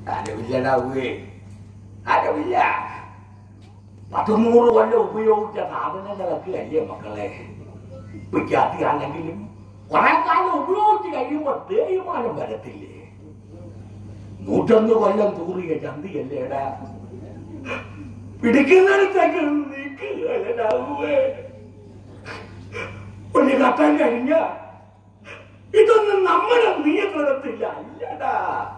ആരവില്ലടാവേ ആരവില്ല പത്തുനൂറ് കൊല്ലം ഉപയോഗിച്ച സാധനങ്ങളൊക്കെ അല്ലേ മക്കളെ വിദ്യാർത്ഥിയാണെങ്കിലും കുറെ കാലം ഉപയോഗിച്ച് കഴിയുമ്പോ തേയ്മാനം വരത്തില്ലേ നൂറ്റൊന്ന് കൊല്ലം തൂറിയ ചന്തിയല്ലേടാ പിടിക്കുന്നിടത്തേക്ക് നീക്കുകയല്ലാവേ ഒരു ഘട്ടം കഴിഞ്ഞ ഇതൊന്നും നമ്മുടെ നിയന്ത്രണത്തില്ല അല്ലടാ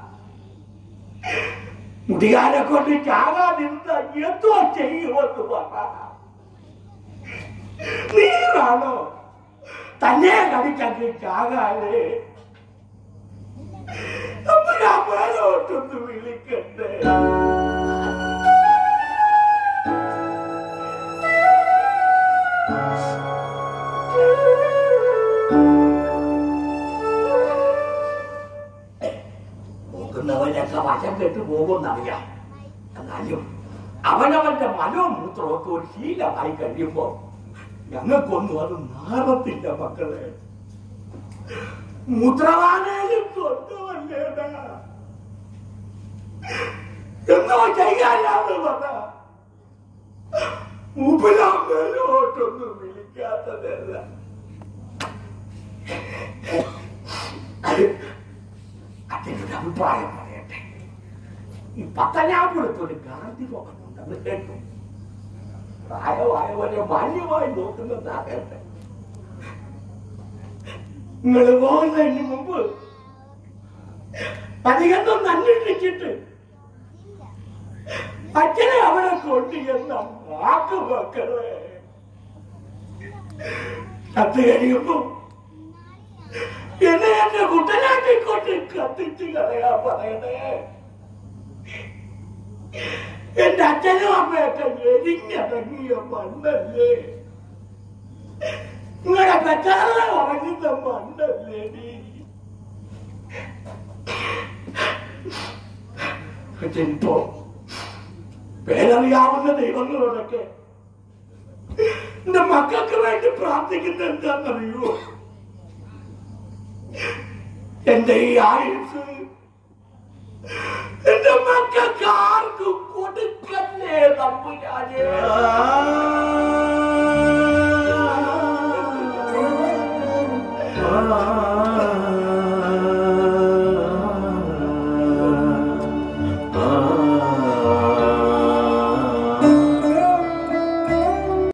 മുടികാരെ കൊണ്ട് ചാകാതിരുന്ന എന്തോ ചെയ്യുമെന്ന് പറ നീറാണോ തന്നെ കടിക്കത്ത് ചാകാതെ നമ്മളോട്ടൊന്ന് വിളിക്കണ്ടേ നോക്കുന്നവനൊക്കെ വശം കെട്ട് പോകുമെന്നറിയാം എന്നാലും അവനവന്റെ മനോമൂത്രമൊക്കെ ഒരു ശീലമായി കഴിയുമ്പോ ഞങ്ങൾക്കൊന്നും അത് നാറത്തില്ല മക്കളെ മൂത്രവാനായാലും സ്വന്തമല്ലേടാ എന്നോ ചെയ്യാനാണ് പറഞ്ഞ മൂപ്പിലാമ്പലോട്ടൊന്നും വിളിക്കാത്തതല്ല അതിനൊരു അഭിപ്രായം പറയട്ടെ ഈ പത്തനാപുരത്ത് ഒരു ഗാന്ധി ഭവൻ ഉണ്ടെന്ന് കേട്ടു പ്രായമായവരെ മാന്യമായി നോക്കുന്നതാകട്ടെ നിങ്ങൾ പോകുന്നതിന് മുമ്പ് അധികം അന്വേഷിച്ചിട്ട് അച്ഛനെ അവിടെ കൊണ്ട് എന്ന വാക്ക് മക്കളെ കത്ത് കഴിയുമ്പോ എന്നെ എന്റെ കുട്ടനാട്ടിൽ കൊണ്ട് കത്തിച്ച് കളയാ പറയണേ എന്റെ അച്ഛനും അമ്മയൊക്കെ എരിഞ്ഞടങ്ങിയ മണ്ണല്ലേ നിങ്ങളുടെ പെറ്റാളെ ഉറങ്ങുന്ന മണ്ണല്ലേ നീ ഇപ്പോ പേരറിയാവുന്ന ദൈവങ്ങളോടൊക്കെ എന്റെ മക്കൾക്ക് വേണ്ടി പ്രാർത്ഥിക്കുന്ന എന്താണെന്നറിയോ എന്റെ ഈ ആയുസ് എന്റെ മക്കൾക്ക് ആർക്കും കൊടുക്കല്ലേ തമ്പുരാജേ